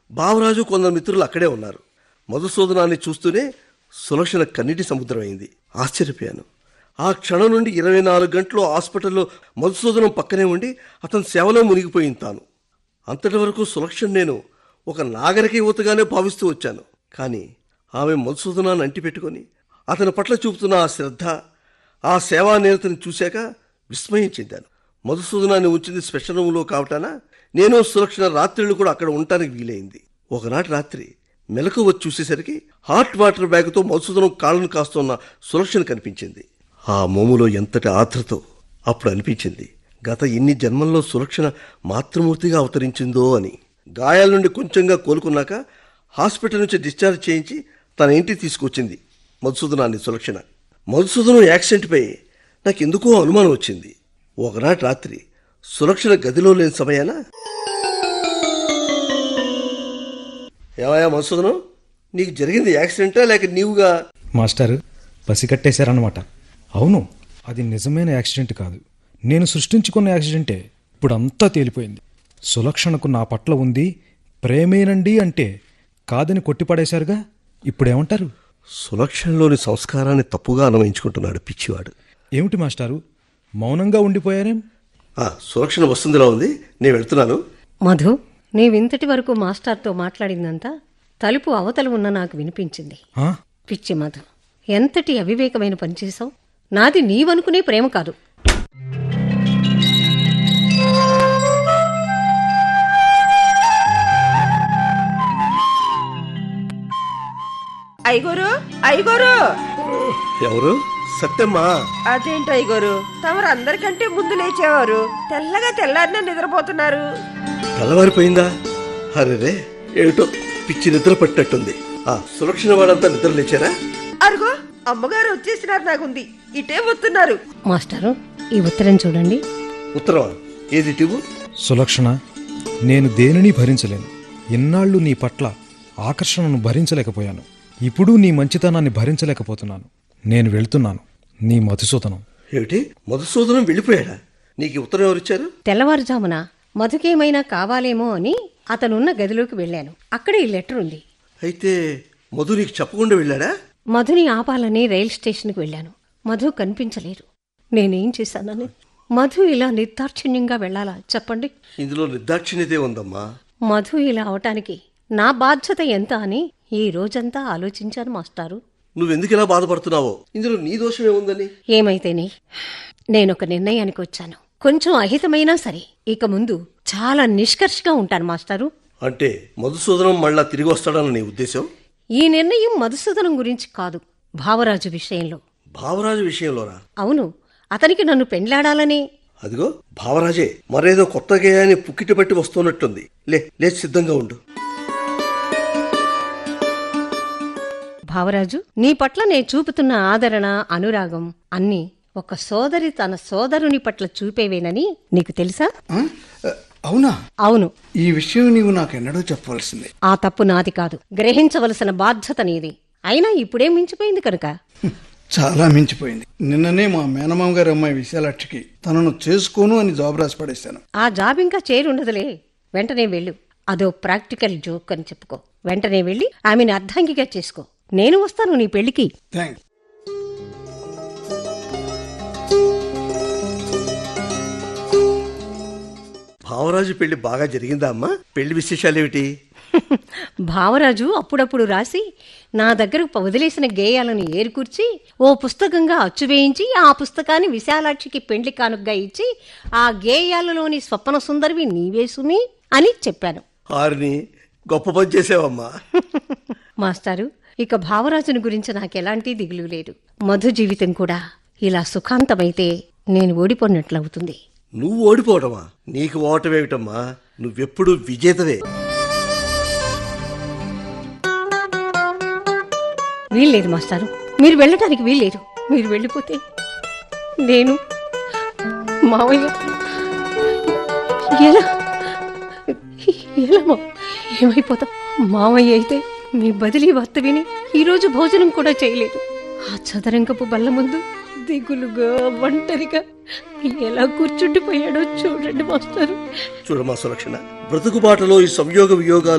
బావరాజు కొందరు మిత్రులు అక్కడే ఉన్నారు మధుసూదనాన్ని చూస్తూనే సులక్షణ కన్నీటి సముద్రమైంది ఆశ్చర్యపోయాను ఆ క్షణం నుండి ఇరవై నాలుగు గంటలు హాస్పిటల్లో మధుసూదనం పక్కనే ఉండి అతని సేవలో మునిగిపోయింది తాను అంతటి వరకు సులక్షణ నేను ఒక నాగరిక యువతగానే భావిస్తూ వచ్చాను కానీ ఆమె మధుసూదనాన్ని అంటిపెట్టుకొని అతని పట్ల చూపుతున్న ఆ శ్రద్ధ ఆ సేవా నేతని చూశాక విస్మయం చెందాను మధుసూదనాన్ని ఉంచింది స్పెషల్ రూమ్లో కావటాన నేను సులక్షణ రాత్రిళ్ళు కూడా అక్కడ ఉండటానికి వీలైంది ఒకనాటి రాత్రి మెలకు వచ్చి చూసేసరికి హాట్ వాటర్ బ్యాగ్తో మధుసూదనం కాళ్ళను కాస్తున్న సులక్షణ కనిపించింది ఆ మోములో ఎంతటి ఆత్రతో అప్పుడు అనిపించింది గత ఇన్ని జన్మల్లో సులక్షణ మాతృమూర్తిగా అవతరించిందో అని గాయాల నుండి కొంచెంగా కోలుకున్నాక హాస్పిటల్ నుంచి డిశ్చార్జ్ చేయించి తన ఇంటికి తీసుకొచ్చింది మధుసూదనాన్ని సులక్షణ మధుసూదనం యాక్సిడెంట్పై నాకు ఎందుకో అనుమానం వచ్చింది ఒకనాటి రాత్రి సులక్షణ గదిలో లేని సమయాన ఏమయ్యా మధుసూదనం నీకు జరిగింది యాక్సిడెంటా లేక నీవుగా మాస్టర్ పసికట్టేశారన్నమాట అవును అది నిజమైన యాక్సిడెంట్ కాదు నేను సృష్టించుకున్న యాక్సిడెంటే ఇప్పుడు అంతా తేలిపోయింది సులక్షణకు నా పట్ల ఉంది ప్రేమేనండి అంటే కాదని కొట్టిపడేశారుగా ఇప్పుడేమంటారు సులక్షణలోని సంస్కారాన్ని తప్పుగా అన్వయించుకుంటున్నాడు పిచ్చివాడు ఏమిటి మాస్టారు మౌనంగా ఉండిపోయారేం ఆ, సులక్షణ వస్తుందిలా ఉంది నేను వెళ్తున్నాను మధు నీవింతటి వరకు మాస్టర్తో మాట్లాడిందంతా తలుపు అవతల ఉన్న నాకు వినిపించింది ఆ? పిచ్చి మధు ఎంతటి అవివేకమైన పని చేశావు నాది నీవనుకునే ప్రేమ కాదు ఐగోరు ఐగోరు ఎవరు సత్యమ్మా అదేంటి ఐగోరు తమరు అందరికంటే ముందు లేచేవారు తెల్లగా తెల్లారినే నిద్రపోతున్నారు తెల్లవారిపోయిందా అరే ఏమిటో పిచ్చి నిద్ర పట్టినట్టుంది ఆ సులక్షణ వాడంతా నిద్ర లేచారా అరుగో అమ్మగారు వచ్చేసినారు నాకుంది ఇటే వస్తున్నారు మాస్టరు ఈ ఉత్తరం చూడండి ఉత్తరమా ఏది టివు సులక్షణ నేను దేనిని భరించలేను ఇన్నాళ్ళు నీ పట్ల ఆకర్షణను భరించలేకపోయాను ఇప్పుడు నీ మంచితనాన్ని భరించలేకపోతున్నాను నేను వెళ్తున్నాను నీ మధుసూదనం ఏమిటి మధుసూదనం వెళ్ళిపోయాడా నీకు ఈ ఉత్తరం ఎవరిచ్చారు తెల్లవారుజామున మధుకేమైనా కావాలేమో అని అతనున్న గదిలోకి వెళ్ళాను అక్కడే ఈ లెటర్ ఉంది అయితే మధు నీకు చెప్పకుండా వెళ్ళాడా మధుని ఆపాలని రైల్ స్టేషన్కి వెళ్ళాను మధు కనిపించలేదు నేనేం చేశానని మధు ఇలా నిర్దాక్షిణ్యంగా వెళ్ళాలా చెప్పండి ఇందులో నిర్దాక్షిణ్యతే ఉందమ్మా మధు ఇలా అవటానికి నా బాధ్యత ఎంత అని ఈ రోజంతా ఆలోచించాను మాస్టారు నువ్వెందుకు ఇలా బాధపడుతున్నావో ఇందులో నీ దోషం ఏముందని ఏమైతేనే నేనొక నిర్ణయానికి వచ్చాను కొంచెం అహితమైనా సరే ఇక ముందు చాలా నిష్కర్షగా ఉంటాను మాస్టారు అంటే మధుసూదనం మళ్ళా తిరిగి వస్తాడన్న నీ ఉద్దేశం ఈ నిర్ణయం మధుసూదనం గురించి కాదు భావరాజు విషయంలో భావరాజు విషయంలోనా అవును అతనికి నన్ను పెండ్లాడాలని అదిగో భావరాజే మరేదో కొత్త గేయాన్ని పుక్కిటి పట్టి వస్తున్నట్టుంది లే లేచి సిద్ధంగా ఉండు భావరాజు నీ పట్ల నే చూపుతున్న ఆదరణ అనురాగం అన్నీ ఒక సోదరి తన సోదరుని పట్ల చూపేవేనని నీకు తెలుసా ఆ? అవునా అవును ఈ విషయం నీవు నాకెన్నడూ చెప్పవలసిందే ఆ తప్పు నాది కాదు గ్రహించవలసిన బాధ్యత నీది అయినా ఇప్పుడే మించిపోయింది కనుక హ్మ్. చాలా మించిపోయింది నిన్ననే మా మేనమామ గారి అమ్మాయి విశాలాక్షికి తనను చేసుకోను అని జాబ్ రాసి పడేశాను ఆ జాబ్ ఇంకా చేరుండదులే వెంటనే వెళ్ళు అదో ప్రాక్టికల్ జోక్ అని చెప్పుకో వెంటనే వెళ్ళి ఆమెను అర్ధాంగిగా చేసుకో నేను వస్తాను నీ పెళ్లికి థ్యాంక్స్ భావరాజు పెళ్లి బాగా జరిగిందా అమ్మా పెళ్లి విశేషాలేమిటి భావరాజు అప్పుడప్పుడు రాసి నా దగ్గరకు వదిలేసిన గేయాలను ఏరుకూర్చి ఓ పుస్తకంగా అచ్చువేయించి ఆ పుస్తకాన్ని విశాలాక్షికి పెండ్లి కానుకగా ఇచ్చి ఆ గేయాలలోని స్వప్న సుందరివి నీవేసుని అని చెప్పాను ఆరిని గొప్ప పని చేసావమ్మా మాస్టారు ఇక భావరాజుని గురించి నాకెలాంటి దిగులు లేదు మధు జీవితం కూడా ఇలా సుఖాంతమైతే నేను ఓడిపోయినట్లవుతుంది నువ్వు ఓడిపోవటమా నీకు ఓటమేమిటమ్మా నువ్వెప్పుడు విజేతవే వీల్లేదు మాస్టారు మీరు వెళ్ళటానికి వీల్లేదు మీరు వెళ్ళిపోతే నేను మావయ్య ఎలా ఎలా మా- ఏమైపోతాం మావయ్య అయితే మీ బదిలీ వార్త విని ఈరోజు భోజనం కూడా చేయలేదు ఆ చదరంగపు బల్ల ముందు దిగులుగా ఒంటరిగా ఎలా కూర్చుండిపోయాడో చూడండి మాస్టారు చూడమ్మా సులక్షణ బ్రతుకుబాటలో ఈ సంయోగ వియోగాలు